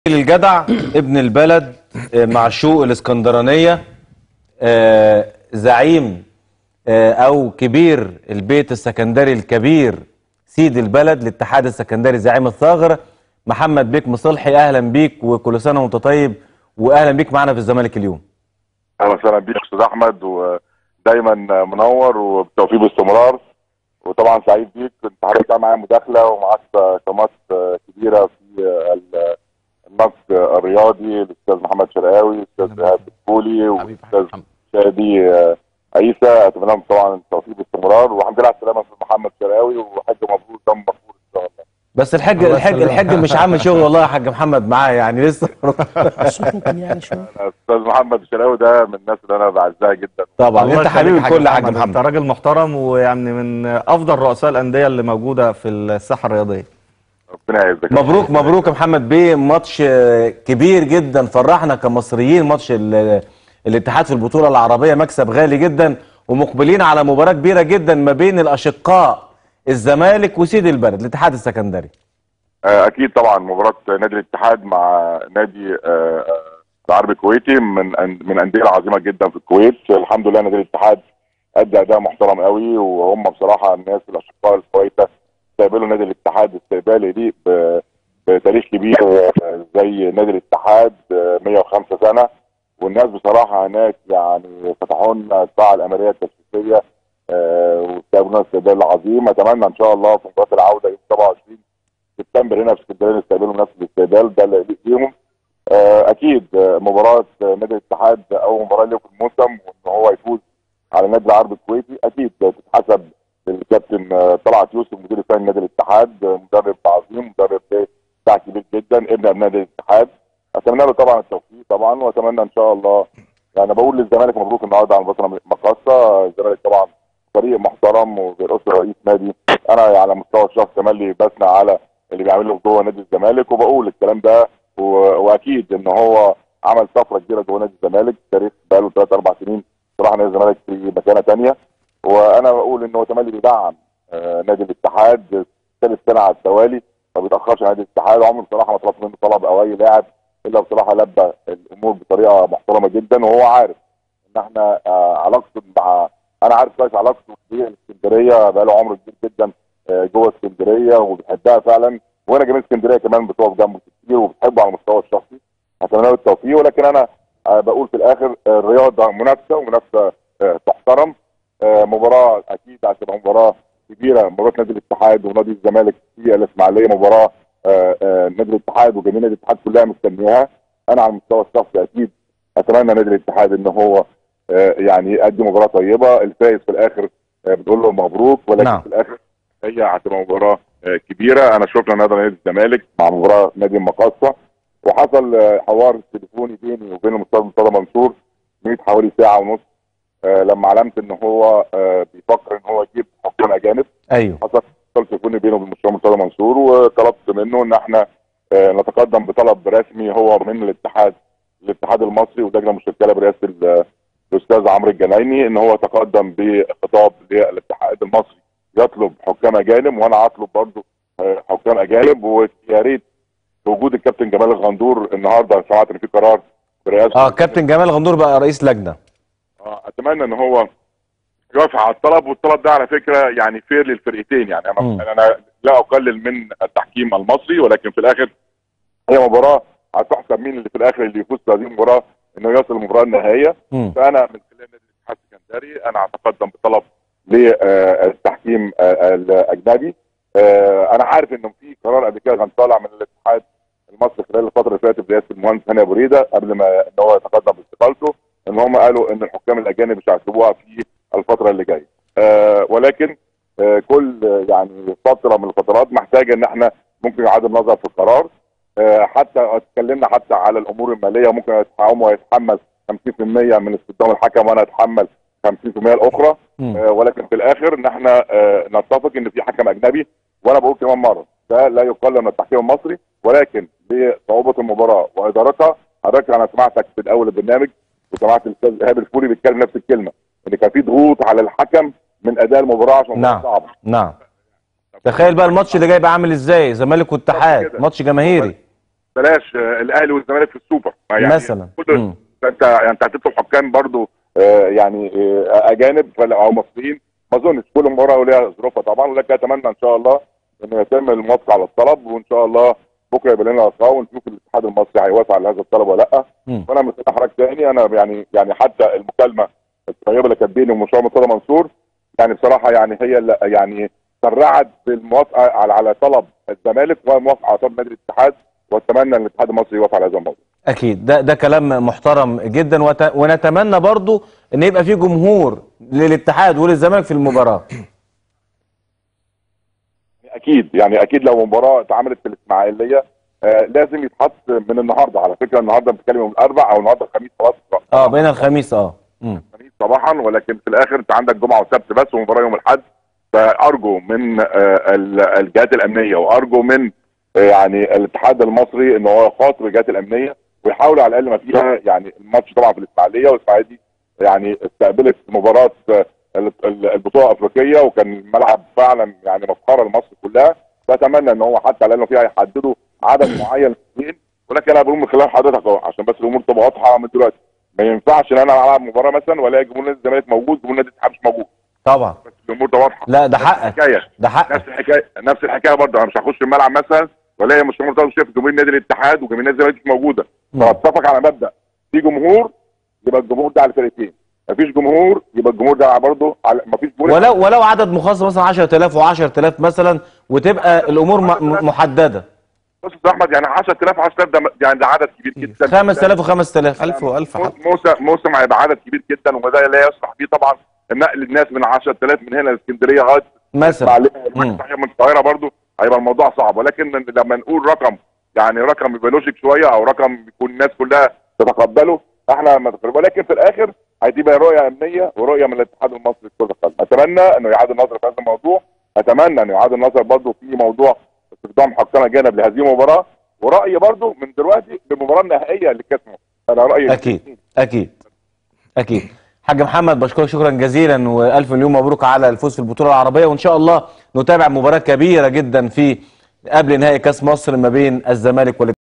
الجدع ابن البلد آه، معشوق الاسكندرانية آه، زعيم آه، او كبير البيت السكندري الكبير سيد البلد الاتحاد السكندري زعيم الثغر محمد بيك مصلحي اهلا بيك وكل سنة وانت طيب واهلا بيك معنا في الزمالك اليوم اهلا وسهلا بيك يا استاذ احمد ودايما منور وبالتوفيق باستمرار وطبعا سعيد بيك انت حضرتك معايا مداخله ومعاك قامات كبيره في ال- النقد الرياضي الاستاذ محمد شرقاوي الاستاذ ايهاب الكولي والاستاذ شادي آه، عيسى اتمنى لهم طبعا التوفيق باستمرار والحمد لله على السلامه استاذ محمد شرقاوي وحاج مبروك دم مغفور ان شاء الله بس الحاج الله الحاج يسلمك. الحاج مش عامل شغل والله يا حاج محمد معايا يعني لسه الصوت ممكن يعلى شويه الاستاذ محمد الشرقاوي ده من الناس اللي انا بعزها جدا طبعا الله انت يخليك حبيب يا الكل يا حاج انت محمد راجل محترم ويعني من افضل رؤساء الانديه اللي موجوده في الساحه الرياضيه ربنا يعزك مبروك مبروك يا محمد بيه ماتش آه، كبير جدا فرحنا كمصريين ماتش ال- الاتحاد في البطولة العربية مكسب غالي جدا ومقبلين على مباراة كبيرة جدا ما بين الأشقاء الزمالك وسيد البلد الاتحاد السكندري آه، اكيد طبعا مباراه نادي الاتحاد مع نادي آه، آه، العربي الكويتي من أن- من الانديه العظيمه جدا في الكويت الحمد لله نادي الاتحاد ادى اداء محترم قوي وهم بصراحه الناس الاشقاء الكويته استقبلوا نادي الاتحاد استقبال يليق ب- بتاريخ كبير آه، زي نادي الاتحاد آه، 105 سنه والناس بصراحه هناك يعني فتحوا لنا القاعه الامريه التشريفيه آه، واستقبلونا استقبال عظيم اتمنى ان شاء الله في مباراه العوده يوم 27 سبتمبر هنا في اسكندريه نستقبلهم نفس الاستقبال ده اللي يليق بيهم آه، اكيد آه، مباراه آه، نادي الاتحاد اول مباراه له في الموسم وان هو يفوز على نادي العربي الكويتي اكيد آه، تتحسب للكابتن آه، طلعت يوسف مدير الفني نادي الاتحاد آه، مدرب عظيم مدرب له بتاع كبير جدا ابن ابناء نادي الاتحاد اتمنى له طبعا التوفيق طبعا واتمنى ان شاء الله يعني بقول للزمالك مبروك النهارده على البطوله مقاصه الزمالك طبعا فريق محترم وبيرقصه رئيس نادي انا على مستوى الشخص تملي بثنى على اللي بيعمله جوه نادي الزمالك وبقول الكلام ده و... واكيد ان هو عمل طفره كبيره جوه نادي الزمالك تاريخ بقاله ثلاث اربع سنين صراحه نادي الزمالك في مكانه ثانيه وانا بقول ان هو تملي بيدعم آه، نادي الاتحاد ثالث سنه على التوالي ما بيتاخرش نادي الاتحاد عمره بصراحه ما طلب منه طلب او اي لاعب الا بصراحه لبى الامور بطريقه محترمه جدا وهو عارف ان احنا آه، علاقته مع انا عارف كويس علاقته بالاسكندريه بقى له عمر كبير جدا آه، جوه اسكندريه وبيحبها فعلا وانا جماهير اسكندريه كمان بتقف جنبه كتير وبتحبه على المستوى الشخصي اتمنى له التوفيق ولكن انا آه، بقول في الاخر آه، الرياضه منافسه ومنافسه آه، تحترم آه، مباراه اكيد هتبقى مباراه كبيره مباراه نادي الاتحاد ونادي الزمالك في الاسماعيليه مباراه آه، آه، نادي الاتحاد وجماهير نادي الاتحاد كلها مستنياها انا على المستوى الشخصي اكيد اتمنى نادي الاتحاد ان هو آه، يعني يقدم مباراه طيبه الفائز في الاخر آه، بنقول له مبروك ولكن نعم. في الاخر هي هتبقى مباراه آه، كبيره انا شفنا النهارده نادي الزمالك مع مباراه نادي المقاصه وحصل آه، حوار تليفوني بيني وبين الاستاذ مرتضى منصور من حوالي ساعه ونص آه، لما علمت ان هو آه، بيفكر ان هو يجيب حكام اجانب ايوه حصل اتصال تليفوني بينه وبين المستشار مرتضى منصور وطلبت منه ان احنا آه، نتقدم بطلب رسمي هو من الاتحاد الاتحاد المصري ولجنه مشكله برئاسه ال- الاستاذ عمرو الجنايني ان هو تقدم بخطاب للاتحاد المصري يطلب حكام اجانب وانا هطلب برضه آه، حكام اجانب ويا ريت بوجود الكابتن جمال الغندور النهارده سمعت ان في قرار برئاسه اه كابتن جمال غندور بقى رئيس لجنة آه، اتمنى ان هو يوافق على الطلب والطلب ده على فكره يعني فير للفرقتين يعني مم. انا انا لا اقلل من التحكيم المصري ولكن في الاخر هي مباراه هتحسب مين اللي في الاخر اللي يفوز في هذه المباراه انه يصل المباراه النهائيه مم. فانا من خلال نادي الاتحاد السكندري انا هتقدم بطلب للتحكيم الاجنبي آه، انا عارف انه في قرار قبل كده كان طالع من الاتحاد المصري خلال الفتره اللي فاتت برئاسه المهندس هاني ابو ريده قبل ما ان هو يتقدم باستقالته ان هم قالوا ان الحكام الاجانب مش هيحسبوها في الفتره اللي جايه آه، ولكن آه، كل آه، يعني فتره من الفترات محتاجه ان احنا ممكن يعاد النظر في القرار آه، حتى اتكلمنا حتى على الامور الماليه ممكن هو يتحمل 50% من استخدام الحكم وانا اتحمل 50% الاخرى مم. آه، ولكن في الاخر ان احنا آه، نتفق ان في حكم اجنبي وانا بقول كمان مره ده لا يقلل من التحكيم المصري ولكن لصعوبه المباراه وادارتها حضرتك انا سمعتك في الاول البرنامج وسمعت الاستاذ ايهاب الفولي بيتكلم نفس الكلمه ان كان في ضغوط على الحكم من اداء المباراه عشان المباراة نعم. صعبه نعم تخيل بقى الماتش اللي جاي بقى عامل ازاي زمالك واتحاد كده. ماتش جماهيري بلاش آه، الاهلي والزمالك في السوبر ما يعني مثلا كل مم. انت انت هتطلب حكام برضو آه، يعني آه، اجانب ولا- او مصريين ما اظنش كل مباراه وليها ظروفها طبعا ولكن اتمنى ان شاء الله انه يتم الموافقه على الطلب وان شاء الله بكره يبقى لنا لقاء ونشوف الاتحاد المصري هيوافق على هذا الطلب ولا لا مم. وانا مثل حضرتك تاني انا يعني يعني حتى المكالمه الطيبه اللي كانت بيني ومشروع مرتضى منصور يعني بصراحه يعني هي اللي يعني سرعت بالموافقه على على طلب الزمالك والموافقه على طلب نادي الاتحاد واتمنى ان الاتحاد المصري يوافق على هذا الموضوع اكيد ده ده كلام محترم جدا وت... ونتمنى برضو ان يبقى في جمهور للاتحاد وللزمالك في المباراه اكيد يعني اكيد لو مباراه اتعملت في الاسماعيليه آه لازم يتحط من النهارده على فكره النهارده بنتكلم يوم الاربع او النهارده الخميس خلاص اه بين الخميس اه مم. الخميس صباحا ولكن في الاخر انت عندك جمعه وسبت بس ومباراه يوم الاحد فارجو من آه ال- الجهات الامنيه وارجو من آه يعني الاتحاد المصري ان هو يخاطب الجهات الامنيه ويحاولوا على الاقل ما فيها يعني الماتش طبعا في الاسماعيليه والاسماعيليه دي يعني استقبلت مباراه آه، ال- ال- البطوله الافريقيه وكان الملعب فعلا يعني مسخره لمصر كلها فاتمنى ان هو حتى على انه فيها يحددوا عدد معين للمسلمين ولكن انا بقول من خلال حضرتك اهو عشان بس الامور تبقى واضحه من دلوقتي ما ينفعش ان انا العب مباراه مثلا والاقي جمهور نادي الزمالك موجود جمهور نادي الاتحاد مش موجود طبعا بس الامور ده واضحه لا ده نفس حقك الحكايه ده حقك نفس الحكايه نفس الحكايه برضه انا مش هخش الملعب مثلا والاقي مش مرتضى شايف جمهور نادي الاتحاد وجماهير نادي الزمالك مش موجوده مم. فاتفق على مبدا في جمهور يبقى الجمهور ده على الفرقتين مفيش جمهور يبقى الجمهور ده برضه على مفيش جمهور ولو ولو عدد مخصص مثلا 10000 و10000 مثلا وتبقى الامور م- م- محدده بص يا احمد يعني 10000 10000 ده يعني ده عدد كبير جدا 5000 و5000 1000 و1000 حتى موسم موسم هيبقى عدد كبير جدا وده لا يسمح فيه طبعا نقل الناس من 10000 من هنا لاسكندريه لغايه مثلا مم. اسماعيليه صحيح من القاهره برضو هيبقى الموضوع صعب ولكن لما نقول رقم يعني رقم يبقى لوجيك شويه او رقم يكون الناس كلها تتقبله احنا ما نتقبله. ولكن في الاخر هتبقى رؤيه امنيه ورؤيه من الاتحاد المصري لكره القدم اتمنى انه يعاد النظر في هذا الموضوع اتمنى انه يعاد النظر برضو في موضوع استخدام حكام اجانب لهذه المباراه ورايي برضو من دلوقتي بالمباراه النهائيه لكاس مصر انا رايي اكيد اكيد اكيد حاج محمد بشكرك شكرا جزيلا والف مليون مبروك على الفوز في البطوله العربيه وان شاء الله نتابع مباراه كبيره جدا في قبل نهائي كاس مصر ما بين الزمالك والاتحاد